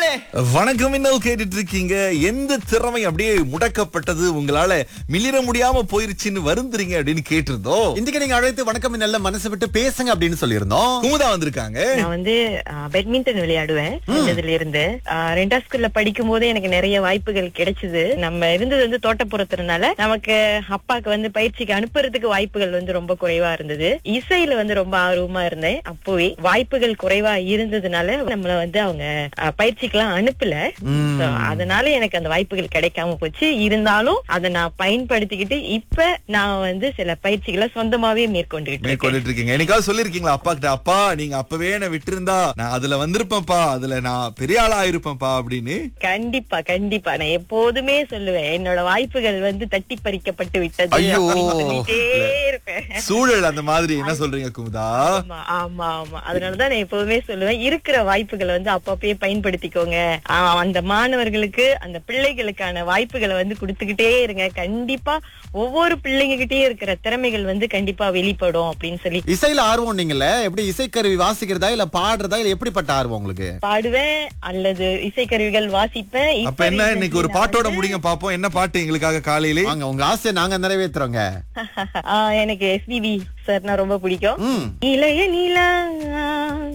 வணக்கம் இன்னும் கேட்டுட்டு இருக்கீங்க எந்த திறமை அப்படியே முடக்கப்பட்டது உங்களால மிளிர முடியாம போயிருச்சுன்னு வருந்துறீங்க அப்படின்னு கேட்டிருந்தோம் இன்றைக்கு நீங்க அழைத்து வணக்கம் நல்ல மனசு விட்டு பேசுங்க அப்படின்னு சொல்லியிருந்தோம் குமுதா வந்திருக்காங்க நான் வந்து பேட்மிண்டன் விளையாடுவேன் சின்னதுல இருந்து ஆஹ் ரெண்டாம் ஸ்கூல்ல படிக்கும் போதே எனக்கு நிறைய வாய்ப்புகள் கிடைச்சது நம்ம இருந்தது வந்து தோட்டப்புறத்துறனால நமக்கு அப்பாக்கு வந்து பயிற்சிக்கு அனுப்புறதுக்கு வாய்ப்புகள் வந்து ரொம்ப குறைவா இருந்தது இசையில வந்து ரொம்ப ஆர்வமா இருந்தேன் அப்போவே வாய்ப்புகள் குறைவா இருந்ததுனால நம்மள வந்து அவங்க ஆஹ், பயிற்சிக்கெல்லாம் அனுப்பல So, அதனால எனக்கு அந்த வாய்ப்புகள் கிடைக்காம போச்சு இருந்தாலும் அதை நான் பயன்படுத்திக்கிட்டு இப்ப நான் வந்து சில பயிற்சிகளை சொந்தமாவே மேற்கொண்டுகிட்டு இருக்கேன் மேற்கொண்டுட்டு இருக்கீங்க என்னைக்காவது சொல்லிருக்கீங்களா அப்பா கிட்ட அப்பா நீங்க அப்பவே என்ன விட்டிருந்தா நான் அதுல வந்திருப்பேன்ப்பா அதுல நான் பெரிய ஆளா இருப்பேன்ப்பா அப்படின்னு கண்டிப்பா கண்டிப்பா நான் எப்போதுமே சொல்லுவேன் என்னோட வாய்ப்புகள் வந்து தட்டி பறிக்கப்பட்டு விட்டது ஐயோ. அப்படின்னு சொல்லிட்டே இருப்பேன் சூழல் அந்த மாதிரி என்ன சொல்றீங்க குமுதா ஆமா ஆமா ஆமா அதனாலதான் நான் எப்போதுமே சொல்லுவேன் இருக்கிற வாய்ப்புகளை வந்து அப்பப்பயே பயன்படுத்திக்கோங்க ஆஹ் அந்த மாணவர்களுக்கு அந்த பிள்ளைகளுக்கான வாய்ப்புகளை வந்து கொடுத்துக்கிட்டே இருங்க கண்டிப்பா ஒவ்வொரு பிள்ளைங்க கிட்டயும் இருக்கிற திறமைகள் வந்து கண்டிப்பா வெளிப்படும் அப்படின்னு சொல்லி இசையில ஆர்வம் நீங்கல்ல எப்படி இசைக்கருவி வாசிக்கிறதா இல்ல பாடுறதா இல்ல எப்படிப்பட்ட ஆர்வம் உங்களுக்கு பாடுவேன் அல்லது இசைக்கருவிகள் வாசிப்பேன் அப்ப இப்ப என்ன இன்னைக்கு ஒரு recently நான் பாட்டோட வந்து- முடிங்க பாப்போம் என்ன பாட்டு எங்களுக்காக காலையிலே வாங்க உங்க ஆசையை நாங்க நிறைவேற்றுறோங்க ஆஹ் எனக்கு எஸ்பிபி சார்னா ரொம்ப பிடிக்கும் ம் இளைய நிலா